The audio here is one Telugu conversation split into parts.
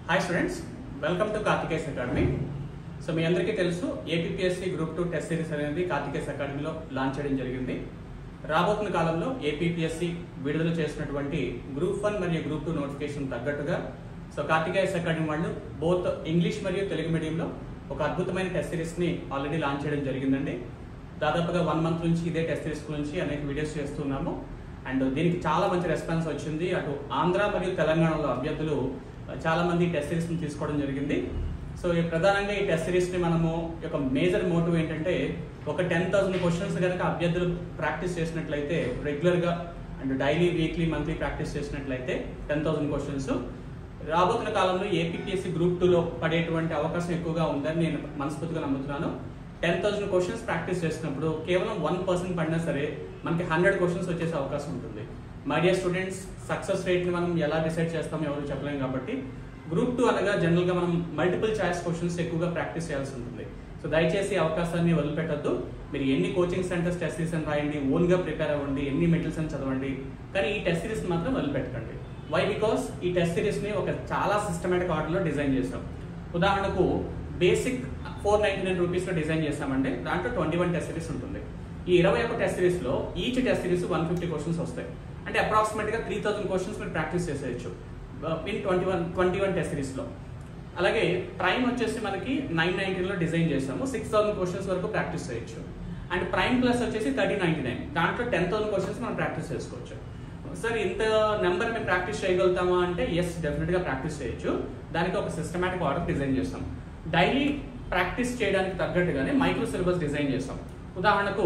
hi students welcome to Karthikeya's academy so మీ అందరికీ తెలుసు APSC group two test series అనేది కార్తికేస్ అకాడమీలో లాంచ్ చేయడం జరిగింది రాబోతున్న కాలంలో ఏపీఎస్సి విడుదల చేసినటువంటి గ్రూప్ వన్ మరియు గ్రూప్ టూ నోటిఫికేషన్ తగ్గట్టుగా సో కార్తికేయస్ అకాడమీ వాళ్ళు బోత్ ఇంగ్లీష్ మరియు తెలుగు మీడియంలో ఒక అద్భుతమైన టెస్ట్ సిరీస్ని ఆల్రెడీ లాంచ్ చేయడం జరిగిందండి దాదాపుగా వన్ మంత్ నుంచి ఇదే టెస్ట్ సిరీస్ గురించి అనేక వీడియోస్ చేస్తున్నాము అండ్ దీనికి చాలా మంచి రెస్పాన్స్ వచ్చింది అటు ఆంధ్ర మరియు తెలంగాణలో అభ్యర్థులు చాలా మంది టెస్ట్ సిరీస్ ని తీసుకోవడం జరిగింది సో ఈ ప్రధానంగా ఈ టెస్ట్ సిరీస్ ని మనము యొక్క మేజర్ మోటివ్ ఏంటంటే ఒక టెన్ థౌసండ్ క్వశ్చన్స్ కనుక అభ్యర్థులు ప్రాక్టీస్ చేసినట్లయితే రెగ్యులర్ గా and daily weekly monthly practice చేసినట్లయితే టెన్ థౌసండ్ క్వశ్చన్స్ రాబోతున్న కాలంలో ఏపీఎస్సి గ్రూప్ టూలో పడేటువంటి అవకాశం ఎక్కువగా ఉందని నేను మనస్ఫూర్తిగా నమ్ముతున్నాను టెన్ థౌసండ్ క్వశ్చన్స్ ప్రాక్టీస్ చేసినప్పుడు కేవలం వన్ పర్సెంట్ పడినా సరే మనకి హండ్రెడ్ క్వశ్చన్స్ వచ్చేసే అవకాశం ఉంటుంది మై డియర్ స్టూడెంట్స్ సక్సెస్ రేట్ని మనం ఎలా డిసైడ్ చేస్తామో ఎవరు చెప్పలేం కాబట్టి గ్రూప్ టూ అనగా జనరల్గా మనం మల్టిపుల్ చాయిస్ క్వశ్చన్స్ ఎక్కువగా ప్రాక్టీస్ చేయాల్సి ఉంటుంది సో దయచేసి ఈ అవకాశాన్ని వదిలిపెట్టద్దు మీరు ఎన్ని కోచింగ్ సెంటర్స్ టెస్ట్ సిరీస్ అని రాయండి ఓన్గా ప్రిపేర్ అవ్వండి ఎన్ని మెటీరియల్స్ అని చదవండి కానీ ఈ టెస్ట్ సిరీస్ మాత్రం వదిలిపెట్టకండి వై బికాస్ ఈ టెస్ట్ సిరీస్ని ఒక చాలా సిస్టమేటిక్ ఆర్డర్లో డిజైన్ చేసాం ఉదాహరణకు బేసిక్ ఫోర్ నైన్టీ నైన్ రూపీస్లో డిజైన్ చేసామంటే దాంట్లో ట్వంటీ వన్ టెస్ట్ సిరీస్ ఉంటుంది ఈ ఇరవై ఒక టెస్ట్ సిరీస్లో each test series one fifty questions వస్తాయి అంటే అప్రాక్సిమేట్గా త్రీ థౌసండ్ క్వశ్చన్స్ మీరు ప్రాక్టీస్ చేసేయచ్చు in twenty one twenty one test సిరీస్లో అలాగే ప్రైమ్ వచ్చేసి మనకి నైన్ నైన్టీన్లో డిజైన్ చేసాము సిక్స్ థౌసండ్ క్వశ్చన్స్ వరకు ప్రాక్టీస్ చేయొచ్చు అండ్ ప్రైమ్ ప్లస్ వచ్చేసి థర్టీ నైన్టీ నైన్ దాంట్లో టెన్ థౌసండ్ క్వశ్చన్స్ మనం ప్రాక్టీస్ చేసుకోవచ్చు సార్ ఇంత నెంబర్ మేము ప్రాక్టీస్ చేయగలుగుతామా అంటే ఎస్ డెఫినెట్గా ప్రాక్టీస్ చేయొచ్చు దానికి ఒక సిస్టమేటిక్ ఆర్డర్ డిజైన్ చేస్తాం డైలీ ప్రాక్టీస్ చేయడానికి తగ్గట్టుగానే మైక్రో సిలబస్ డిజైన్ చేస్తాం ఉదాహరణకు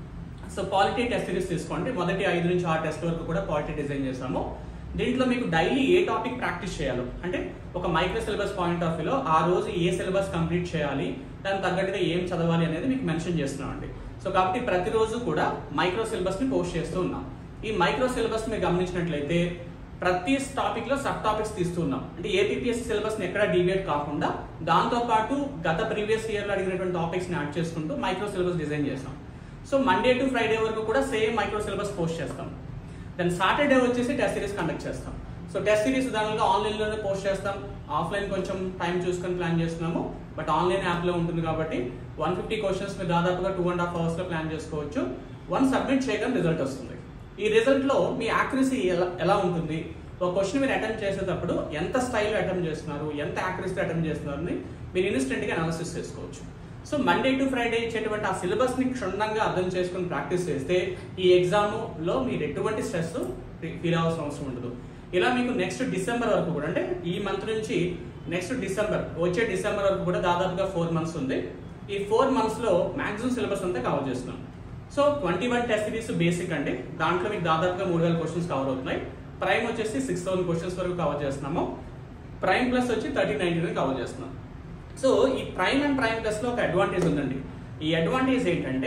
సో పాలిటీ టెస్ట్ సిరీస్ తీసుకోండి మొదటి ఐదు నుంచి ఆరు టెస్ట్ వరకు కూడా పాలిటీ డిజైన్ చేసాము దీంట్లో మీకు డైలీ ఏ టాపిక్ ప్రాక్టీస్ చేయాలో అంటే ఒక మైక్రో సిలబస్ పాయింట్ ఆఫ్ వ్యూలో ఆ రోజు ఏ సిలబస్ కంప్లీట్ చేయాలి దానికి తగ్గట్టుగా ఏం చదవాలి అనేది మీకు మెన్షన్ చేస్తున్నామండి సో కాబట్టి ప్రతిరోజు కూడా మైక్రో సిలబస్ ని పోస్ట్ చేస్తూ ఉన్నాం ఈ మైక్రో సిలబస్ మీరు గమనించినట్లయితే ప్రతి టాపిక్ లో సబ్ టాపిక్స్ తీస్తున్నాం అంటే ఏపీఎస్సీ సిలబస్ ని ఎక్కడ డివియేట్ కాకుండా దాంతో పాటు గత ప్రీవియస్ ఇయర్ లో అడిగినటువంటి టాపిక్స్ ని యాడ్ చేసుకుంటూ మైక్రో సిలబస్ డిజైన్ చేస్తాం సో మండే టు ఫ్రైడే వరకు కూడా సేమ్ మైక్రో సిలబస్ పోస్ట్ చేస్తాం దెన్ సాటర్డే వచ్చేసి టెస్ట్ సిరీస్ కండక్ట్ చేస్తాం సో టెస్ట్ సిరీస్ దానిలో ఆన్లైన్ లోనే పోస్ట్ చేస్తాం ఆఫ్లైన్ కొంచెం టైం చూసుకొని ప్లాన్ చేస్తున్నాము బట్ ఆన్లైన్ యాప్ లో ఉంటుంది కాబట్టి వన్ ఫిఫ్టీ క్వశ్చన్స్ మీరు దాదాపుగా టూ అండ్ హాఫ్ అవర్స్ లో ప్లాన్ చేసుకోవచ్చు వన్ సబ్మిట్ చేయగానే రిజల్ట్ వస్తుంది ఈ రిజల్ట్ లో మీ యాక్యురసీ ఎలా ఎలా ఉంటుంది ఒక క్వశ్చన్ మీరు అటెంప్ట్ చేసేటప్పుడు ఎంత స్టైల్లో అటెంప్ట్ చేస్తున్నారు ఎంత యాక్యురసీ అటెంప్ట్ చేస్తున్నారు అని మీరు ఇన్స్టెంట్ గా అనాలిసిస్ చేసుకోవచ్చు సో మండే టు ఫ్రైడే ఇచ్చేటువంటి ఆ సిలబస్ ని క్షుణ్ణంగా అర్థం చేసుకుని ప్రాక్టీస్ చేస్తే ఈ ఎగ్జామ్ లో మీరు ఎటువంటి స్ట్రెస్ ఫీల్ అవ్వాల్సిన అవసరం ఉండదు ఇలా మీకు నెక్స్ట్ డిసెంబర్ వరకు కూడా అంటే ఈ మంత్ నుంచి నెక్స్ట్ డిసెంబర్ వచ్చే డిసెంబర్ వరకు కూడా దాదాపుగా ఫోర్ మంత్స్ ఉంది ఈ ఫోర్ మంత్స్ లో మాక్సిమం సిలబస్ అంతా కవర్ చేస్తున్నాం so twenty one test series basic అండి దాంట్లో మీకు దాదాపుగా మూడు వేల క్వశ్చన్స్ కవర్ అవుతున్నాయి ప్రైమ్ వచ్చేసి సిక్స్ థౌసండ్ క్వశ్చన్స్ వరకు కవర్ చేస్తున్నాము ప్రైమ్ ప్లస్ వచ్చి థర్టీ నైన్టీ కవర్ చేస్తున్నాం సో ఈ ప్రైమ్ అండ్ ప్రైమ్ ప్లస్ లో ఒక అడ్వాంటేజ్ ఉందండి ఈ అడ్వాంటేజ్ ఏంటంటే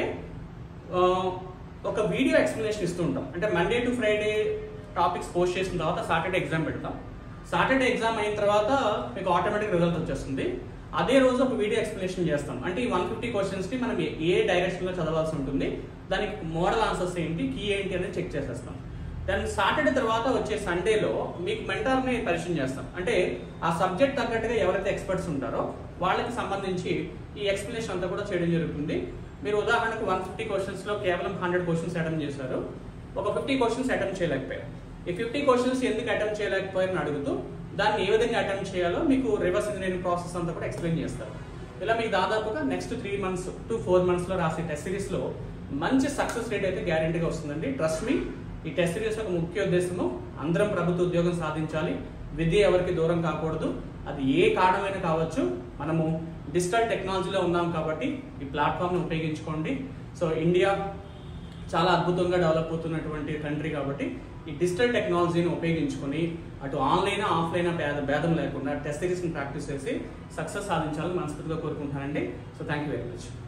ఆ, ఒక వీడియో ఎక్స్ప్లెనేషన్ ఇస్తూ ఉంటాం అంటే Monday to Friday topics post చేసిన తర్వాత సాటర్డే ఎగ్జామ్ పెడతాం సాటర్డే ఎగ్జామ్ అయిన తర్వాత మీకు ఆటోమేటిక్ రిజల్ట్ వచ్చేస్తుంది అదే రోజు ఒక వీడియో ఎక్స్ప్లెనేషన్ చేస్తాం అంటే ఈ వన్ ఫిఫ్టీ క్వశ్చన్స్ ని మనం ఏ- ఏ డైరెక్షన్ లో చదవాల్సి ఉంటుంది దానికి మోడల్ ఆన్సర్స్ ఏంటి కీ ఏంటి అనేది చెక్ చేసేస్తాం దాని సాటర్డే తర్వాత వచ్చే సండేలో మీకు మెంటార్ని పరిచయం చేస్తాం అంటే ఆ సబ్జెక్ట్ తగ్గట్టుగా ఎవరైతే ఎక్స్పర్ట్స్ ఉంటారో వాళ్ళకి సంబంధించి ఈ ఎక్స్ప్లెనేషన్ అంతా కూడా చేయడం జరుగుతుంది మీరు ఉదాహరణకు వన్ ఫిఫ్టీ క్వశ్చన్స్ లో కేవలం హండ్రెడ్ క్వశ్చన్స్ అటెంప్ట్ చేశారు ఒక ఫిఫ్టీ క్వశ్చన్స్ అటెంప్ట్ చేయలేకపోయారు ఈ ఫిఫ్టీ క్వశ్చన్స్ ఎందుకు అటెంప్ట్ చేయలేకపోయారని అడుగుతూ దాన్ని ఏ విధంగా అటెంప్ట్ చేయాలో మీకు రివర్స్ ఇంజనీరింగ్ ప్రాసెస్ అంతా కూడా ఎక్స్ప్లెయిన్ చేస్తారు ఇలా మీకు దాదాపుగా next three months to four months లో రాసే టెస్ట్ సిరీస్ లో మంచి సక్సెస్ రేట్ అయితే గ్యారంటీగా వస్తుందండి ట్రస్ట్ మీ ఈ టెస్ట్ సిరీస్ యొక్క ముఖ్య ఉద్దేశము అందరం ప్రభుత్వ ఉద్యోగం సాధించాలి విద్య ఎవరికి దూరం కాకూడదు అది ఏ కారణమైనా కావచ్చు మనము డిజిటల్ టెక్నాలజీలో ఉన్నాం కాబట్టి ఈ ప్లాట్ఫామ్ని ఉపయోగించుకోండి సో ఇండియా చాలా అద్భుతంగా డెవలప్ అవుతున్నటువంటి కంట్రీ కాబట్టి ఈ డిజిటల్ టెక్నాలజీని ఉపయోగించుకొని అటు ఆన్లైన్ ఆఫ్లైన్ భేద భేదం లేకుండా టెస్ట్ సిరీస్ని ప్రాక్టీస్ చేసి సక్సెస్ సాధించాలని మనస్ఫూర్తిగా కోరుకుంటానండి so thank you very much